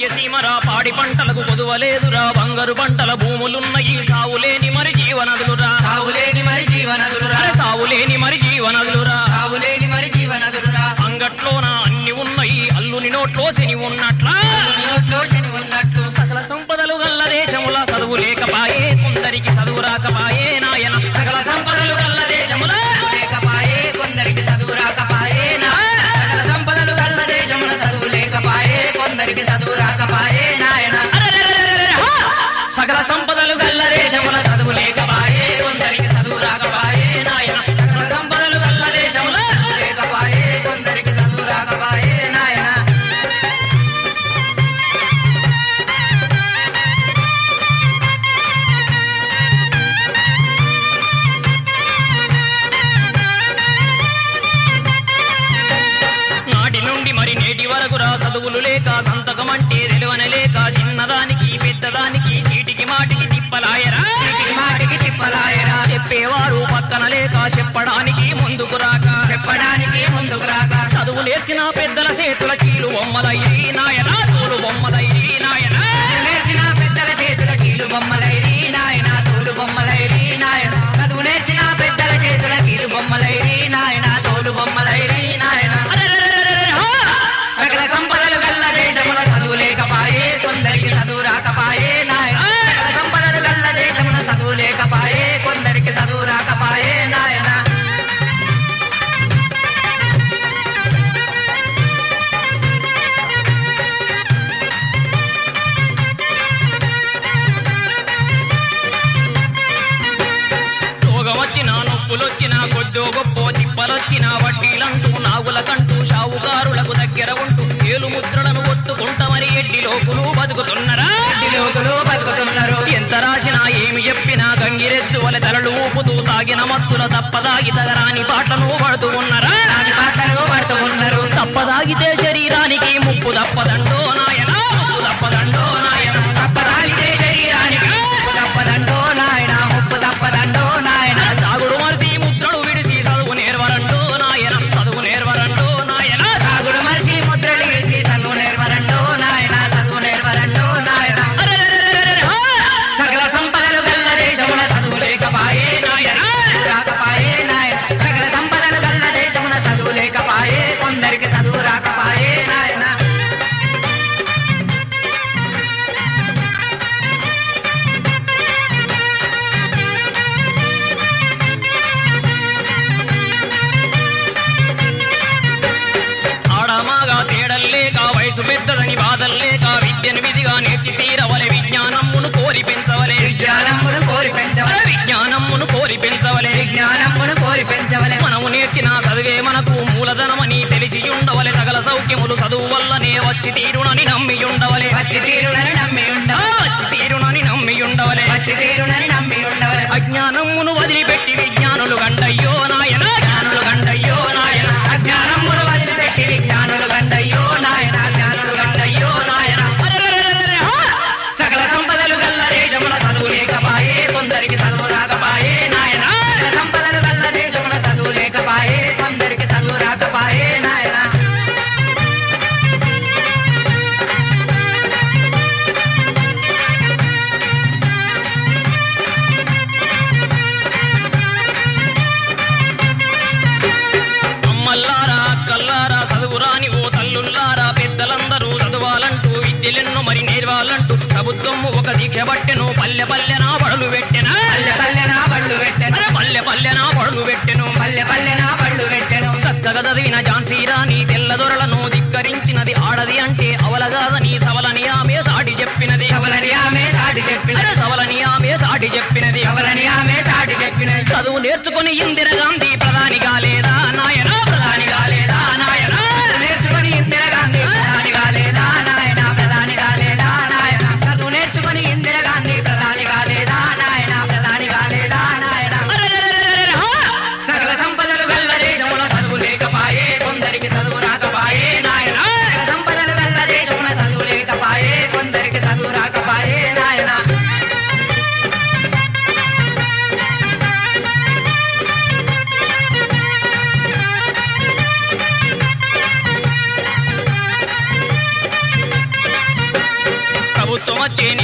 భాగ్యసీమరా పాడి పంటలకు కొదువలేదురా బంగారు పంటల భూములున్నయి సావులేని మరి జీవనదులురా సావులేని మరి జీవనదులురా అరే సావులేని మరి జీవనదులురా సావులేని మరి జీవనదులురా అంగట్లోన అన్ని ఉన్నాయి అల్లుని నోట్లో శని ఉన్నట్లా నోట్లో శని ఉన్నట్టు సకల సంపదలు గల్ల దేశముల చదువు లేకపాయే కొందరికి చదువు రాకపాయే నాయన సకల సంపదలు గల్ల దేశముల లేకపాయే కొందరికి చదువు రాకపాయే నా సకల సంపదలు గల్ల దేశమున చదువు లేకపాయే కొందరికి చదువు రాకపాయే నాయన అరెరెరెరెరెరె, హా! సకల సంపదలు గల్ల దేశముల చదువు లేకపాయే కొందరికి చదువు రాకపాయే నాయన సకల సంపదలు గల్ల దేశముల లేకపాయే కొందరికి చదువు రాకపాయే నాయన నాటి నుండి మరి నేటి వరకు రా చదువులు లేక సంతకం అంటే తెలివన లేక చిన్నదానికి పెద్దదానికి చీటికి మాటికి తిప్పలాయరా చీటికి మాటికి తిప్పలాయరా చెప్పేవారు పక్కన లేక చెప్పడానికి ముందుకు రాక చెప్పడానికి ముందుకు రాక చదువు నేర్చిన పెద్దల చేతుల కీలు బొమ్మలయ్యి నాయనా తోలు బొమ్మలయ్యి నాయనా నేర్చిన పెద్దల చేతుల కీలు బొమ్మలైరి నాయన తోలు బొమ్మలైరి నాయన చదువు నేర్చిన పెద్దల చేతుల కీలు బొమ్మలైరి నాయన తోలు బొమ్మలైరి నాయన అరెరెరెరెరె, హా! సకల సంపదలు గల్ల దేశముల చదువు లేకపాయే కొందరికి చదువు రాకపాయే నాయన సకల సంపదలు గల్ల దేశముల చదువు లేకపాయే కొందరికి చదువు రాకపాయే నాయన రోగం వచ్చినా నొప్పులొచ్చినా కొద్దో గొప్ప తిప్పలొచ్చినా వడ్డీలంటూ నాగులకంటూ షావుకారులకు దగ్గర ఉంటూ ఏలు ముద్రలను ఒత్తుకుంటమని ఎడ్డి లోకులు బతుకుతున్నరా ఈ లోకులు బతుకుతున్నారు ఎంత రాసినా ఏమి చెప్పినా గంగిరెద్దు వలె తలలు ఊపుతూ తాగిన మత్తుల తప్పదాగి తగరాని పాటలు పడుతూ ఉన్నరా నాటి పాటలు పడుతూ ఉన్నారు తప్పదాగితే శరీరానికి ముప్పు తప్పదండో నాయనా ముప్పు తప్పదండో నాయన తప్పదాగితే శరీరానికి ముప్పు తప్పదండో నాయన ముప్పు తప్పదండో నాయన తాగుడు మరిచి ముద్రలు విడిచి చదువు నేర్వరండో నాయన చదువు నేర్వరండో నాయన తాగుడు మరిచి ముద్రలు వేసి చదువు నేర్వరండో నాయన చదువు నేర్వరండో నాయన అరెరెరెరెరెరె, హా! సకల సంపదలు గల్ల దేశమున చదువు లేకపాయే నాయన రాకపాయే నాయన సకల సంపదలు గల్ల దేశమున చదువు లేకపాయే కొందరికి చదువు రాకపాయే నాయన ఆడమాగా తేడల్లేక వయసు పెద్దదని బాధల్లేక విద్యను విధిగా నేర్చి తీరవలె విజ్ఞానమ్మును కోరి పెంచవలే జ్ఞానమును కోరి పెంచవలె విజ్ఞానమ్మును కోరి పెంచవలే జ్ఞానమును కోరి పెంచవలె మనము నేర్చిన చదివే మనకు మూలధనమని తెలిసి ఉండవలె సకల సౌఖ్యములు చదువు వల్లనే వచ్చి తీరునని నమ్మి ఉండవలే వచ్చి తీరునని నమ్మి ఆ, ఉండవలె వచ్చి తీరునని నమ్మి ఉండవలే వచ్చి తీరునని నమ్మి ఉండవలె అజ్ఞానమును వదిలిపెట్టి విజ్ఞానులు గండయ్యో నాయన జ్ఞానులు గండయ్యో నాయన అజ్ఞానమును వదిలిపెట్టి విజ్ఞానులు గండయ్యో నాయన జ్ఞానులు గండయ్యో నాయన అరెరెరెరెరె, హా! సకల సంపదలు గల్ల దేశమున చదువు లేకపాయే కొందరికి చదువు రాకపాయే నాయన సకల సంపదలు గల్ల దేశమున చదువు లేకపాయే కొందరికి చదువు రాకపాయే నాయన అమ్మల్లారా అక్కల్లారా చదువురాని ఓ తల్లుల్లారా పెద్దలందరూ చదవాలంటూ విద్యలెన్నో మరి నేర్వాలంటూ ప్రభుత్వము ఒక దీక్ష పట్టెను పల్లె పల్లెనా బడులు పెట్టెనా పల్లె పల్లెన బళ్ళు పెట్టెను అరే పల్లె పల్లెనా బడులు పెట్టెను పల్లె పల్లెన బళ్ళు పెట్టెను చక్కగా చదివిన ఝాన్సీ రాణి తెల్లదొరలను ధిక్కరించినది ఆడది అంటే అవలగాదని సవలని ఆమె సాటి చెప్పినది సవలని ఆమె సాటి చెప్పిన అరే సవలని ఆమె సాటి చెప్పినది సవలని ఆమె సాటి చెప్పిన చదువు నేర్చుకుని ఇందిరగాంధీ ప్రధాని కాలేదా నాయన ప్రధాని కాలేదా నాయన నేర్చుకుని ఇందిరా గాంధీ ప్రధాని కాలేదా నాయన ప్రధాని కాలేదా నాయన చదువు నేర్చుకుని ఇందిరా గాంధీ ప్రధాని కాలేదా నాయన ప్రధాని కాలేదా నాయన అరెరెరెరెరెరె, హా! సకల సంపదలు గల్ల దేశమున చదువు లేకపాయే కొందరికి చదువు రాకపాయే నాయన సకల సంపదలు గల్ల దేశమున చదువు లేకపాయే కొందరికి చదువు రాకపాయే నాయన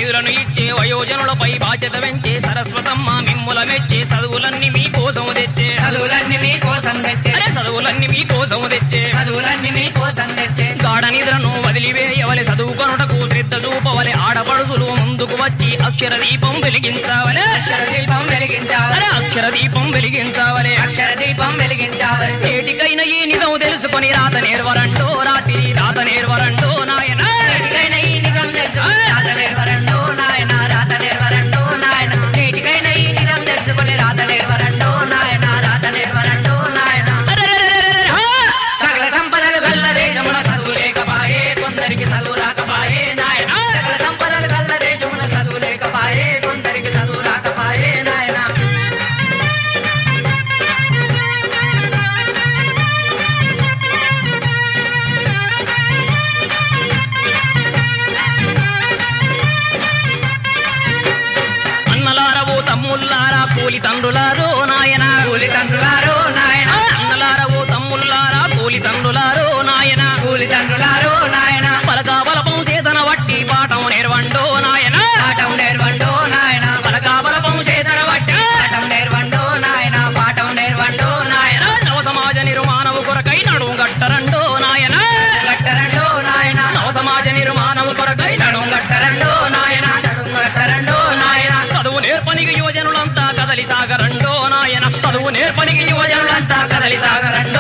నిధులను ఇచ్చే వయోజనులపై బాధ్యత పెంచే సరస్వతమ్మ మిమ్ముల మెచ్చే చదువులన్నీ మీ కోసం తెచ్చే చదువులన్నీ మీ కోసం తెచ్చే అరే చదువులన్నీ మీ కోసం తెచ్చే చదువులన్నీ మీ కోసం తెచ్చే గాఢ నిద్రను వదిలివేయవలె చదువుకొనుటకు శ్రద్ధ చూపవలె ఆడపడుసులు ముందుకు వచ్చి అక్షర దీపం వెలిగించవలె అక్షర దీపం వెలిగించాలి అరే అక్షర దీపం వెలిగించవలె అక్షర దీపం వెలిగించాలి ఏటికైనా ఈ నిజం తెలుసుకొని రాత నేర్వరంటో రాత్రి రాత నేర్వరంటో నాయన నేటికైనా ఈ నిజం తెలుసుకొని రాత నేర్వరండో నాయన రాత నేర్వరండో నాయన నేటికైనా ఈ నిజం తెలుసుకొని రాత నేర్వరండో నాయన రాత నేర్వరండో నాయన సకల సంపదలు గల్ల దేశమున చదువు లేకపాయే కొందరికి చదువు రాకపాయే నాయన సకల సంపదలు గల్ల దేశమున చదువు లేకపాయే కొందరికి చదువు రాకపాయే నాయన అన్నలారవో తమ్ముల్లారా కూలి తండ్రులారో నాయన కూలి తండ్రులారో నాయన అన్నలారవో తమ్ముల్లారా కూలి తండ్రులారో నాయన కూలి తండ్రులారో నాయన పలక బలపం చేతన వట్టి పాఠం నేర్వండో నాయన పాఠం నేర్వండో నాయన పలక బలపం చేతన వట్టి పాఠం నేర్వండో నాయన పాఠం నేర్వండో నాయన నవ సమాజ నిర్మాణము కొరకై నడుం గట్టరండో నాయన గట్టరండో నాయన నవ సమాజ నిర్మాణము కొరకై నడుం గట్టరండో నాయన నడుం గట్టరండో నాయన చదువు నేర్పనికి యువజనులంతా కదలి సాగరండో నాయన చదువు నేర్పనికి యువజనులంతా యువజనులంతా కదలి సాగరండో